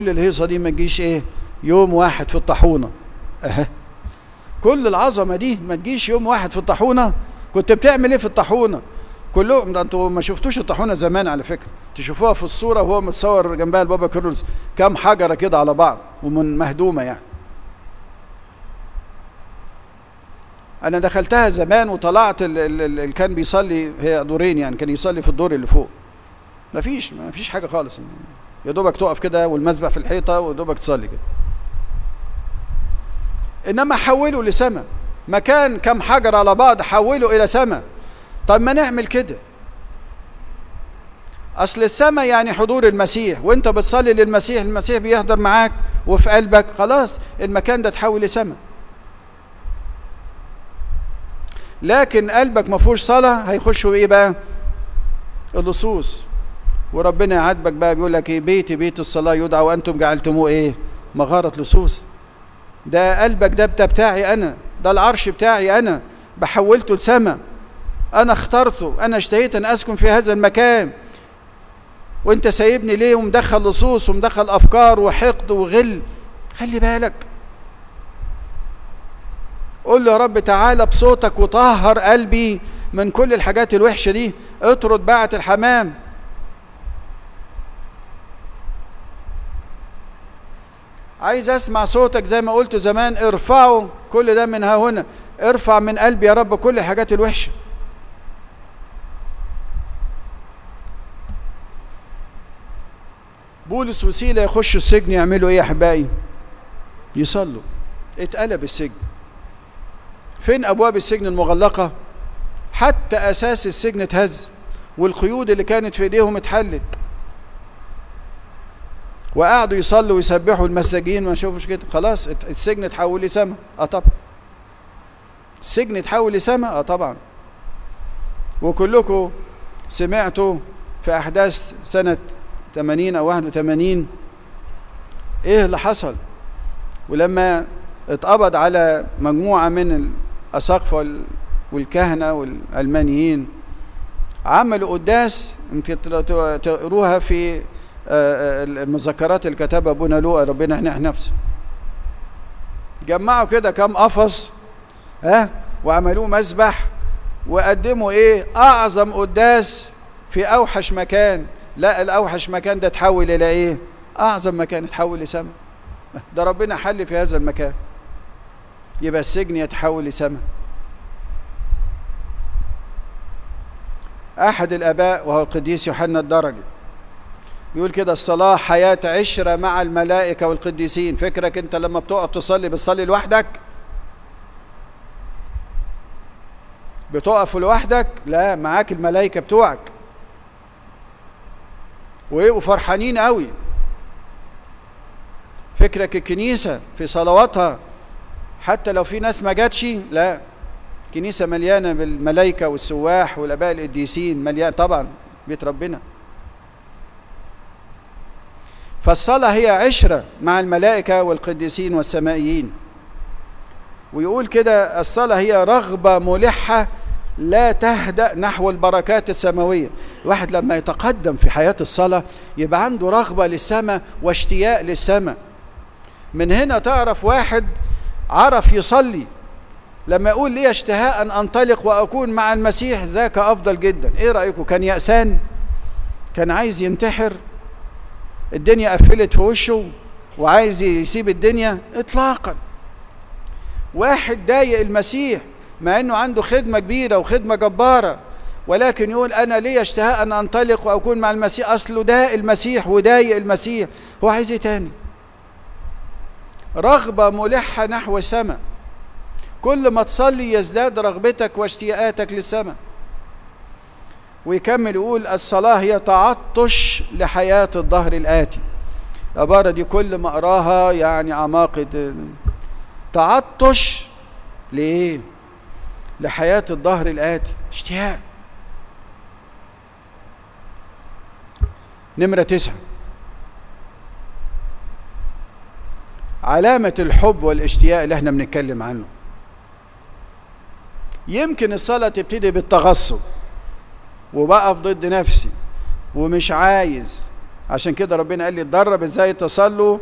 كل الهيصة دي ما تجيش ايه يوم واحد في الطاحونة اها كل العظمة دي ما تجيش يوم واحد في الطاحونة كنت بتعمل ايه في الطاحونة كلهم ده انتوا ما شفتوش الطاحونة زمان على فكرة تشوفوها في الصورة وهو متصور جنبها البابا كيرلس كام حجرة كده على بعض ومن مهدومة يعني انا دخلتها زمان وطلعت اللي كان بيصلي هي دورين يعني كان يصلي في الدور اللي فوق مفيش مفيش حاجة خالص يا دوبك تقف كده والمسبح في الحيطة ودوبك تصلي كده انما حولوا لسما مكان كم حجر على بعض حولوا الى سما طب ما نعمل كده اصل السما يعني حضور المسيح وانت بتصلي للمسيح المسيح بيحضر معاك وفي قلبك خلاص المكان ده تحول لسما لكن قلبك ما فيهوش صلاه هيخشوا ايه بقى اللصوص وربنا يعاتبك بقى بيقول لك ايه بيتي بيت الصلاه يدعى وانتم جعلتموه ايه مغاره لصوص ده قلبك ده بتاعي انا ده العرش بتاعي انا بحولته لسما انا اخترته انا اشتهيت ان اسكن في هذا المكان وانت سايبني ليه ومدخل لصوص ومدخل افكار وحقد وغل خلي بالك قول له يا رب تعالى بصوتك وطهر قلبي من كل الحاجات الوحشه دي اطرد باعة الحمام عايز اسمع صوتك زي ما قلت زمان ارفعوا كل ده من ها هنا ارفع من قلبي يا رب كل الحاجات الوحشه بولس وسيلة يخشوا السجن يعملوا ايه يا احبائي يصلوا اتقلب السجن فين ابواب السجن المغلقة حتى اساس السجن اتهز والقيود اللي كانت في ايديهم اتحلت وقعدوا يصلوا ويسبحوا المساجين ما شوفوش كده خلاص السجن اتحول لسما اه طبعا السجن اتحول لسما اه طبعا وكلكم سمعتوا في احداث سنه 80 او 81 ايه اللي حصل ولما اتقبض على مجموعه من الاساقفه والكهنه والعلمانيين عملوا قداس يمكن تقروها في المذكرات اللي كتبها ابونا لوقا ربنا يهنيه نفسه جمعوا كده كام قفص ها وعملوه مسبح وقدموا ايه اعظم قداس في اوحش مكان لا الاوحش مكان ده تحول الى ايه اعظم مكان تحول لسما ده ربنا حل في هذا المكان يبقى السجن يتحول لسما احد الاباء وهو القديس يوحنا الدرجي يقول كده الصلاة حياة عشرة مع الملائكة والقديسين فكرك انت لما بتقف تصلي بتصلي لوحدك بتقف لوحدك لا معاك الملائكة بتوعك ويبقوا فرحانين قوي فكرك الكنيسة في صلواتها حتى لو في ناس ما جاتش لا كنيسة مليانة بالملائكة والسواح والآباء القديسين مليان طبعا بيت ربنا فالصلاة هي عشرة مع الملائكة والقديسين والسمائيين ويقول كده الصلاة هي رغبة ملحة لا تهدأ نحو البركات السماوية الواحد لما يتقدم في حياة الصلاة يبقى عنده رغبة للسماء واشتياق للسماء من هنا تعرف واحد عرف يصلي لما يقول لي اشتهاء أن أنطلق وأكون مع المسيح ذاك أفضل جدا إيه رأيكم كان يأسان كان عايز ينتحر الدنيا قفلت في وشه وعايز يسيب الدنيا اطلاقا واحد ضايق المسيح مع انه عنده خدمه كبيره وخدمه جباره ولكن يقول انا لي اشتهاء ان انطلق واكون مع المسيح اصله ده المسيح وضايق المسيح هو عايز ايه تاني رغبه ملحه نحو السماء كل ما تصلي يزداد رغبتك واشتياقاتك للسماء ويكمل يقول الصلاة هي تعطش لحياة الظهر الآتي العبارة دي كل ما أقراها يعني أعماق تعطش لإيه؟ لحياة الظهر الآتي اشتياق نمرة تسعة علامة الحب والاشتياق اللي احنا بنتكلم عنه يمكن الصلاة تبتدي بالتغصب وبقف ضد نفسي ومش عايز عشان كده ربنا قال لي اتدرب ازاي تصلوا